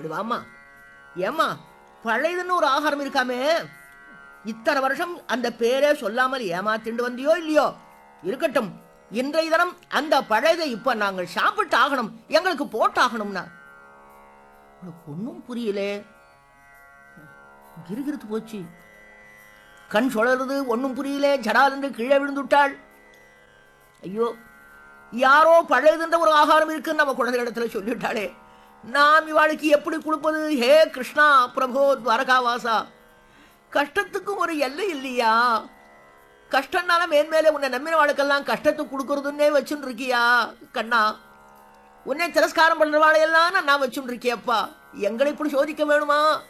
இது வாம்மா ஏம்மா பழையதுன்னு ஒரு ஆகாரம் இருக்காமே இத்தனை வருஷம் அந்த பேரே சொல்லாமல் ஏமாத்திண்டு வந்தியோ இல்லையோ இருக்கட்டும் இன்றைய தினம் அந்த பழையதை இப்ப நாங்கள் சாப்பிட்டு ஆகணும் எங்களுக்கு போட்டாகணும்னா உனக்கு ஒன்றும் புரியலே கிருகிருத்து போச்சு கண் சுழறது ஒன்றும் புரியலே ஜடால் என்று கீழே விழுந்துட்டாள் ஐயோ யாரோ பழையதுன்ற ஒரு ஆகாரம் இருக்குன்னு நம்ம குழந்தைகளிடத்துல சொல்லிட்டாளே நாம் இவாளுக்கு எப்படி கொடுப்பது ஹே கிருஷ்ணா பிரபோ துவாரகாவாசா கஷ்டத்துக்கும் ஒரு எல்லை இல்லையா கஷ்டம்னால மேன்மேலே உன்னை நம்பின வாழ்க்கெல்லாம் கஷ்டத்துக்கு கொடுக்கறதுன்னே வச்சுன்னு இருக்கியா கண்ணா உன்னை திரஸ்காரம் பண்றவாளையெல்லாம் நான் வச்சுன்னு இருக்கியப்பா எங்களை இப்படி சோதிக்க வேணுமா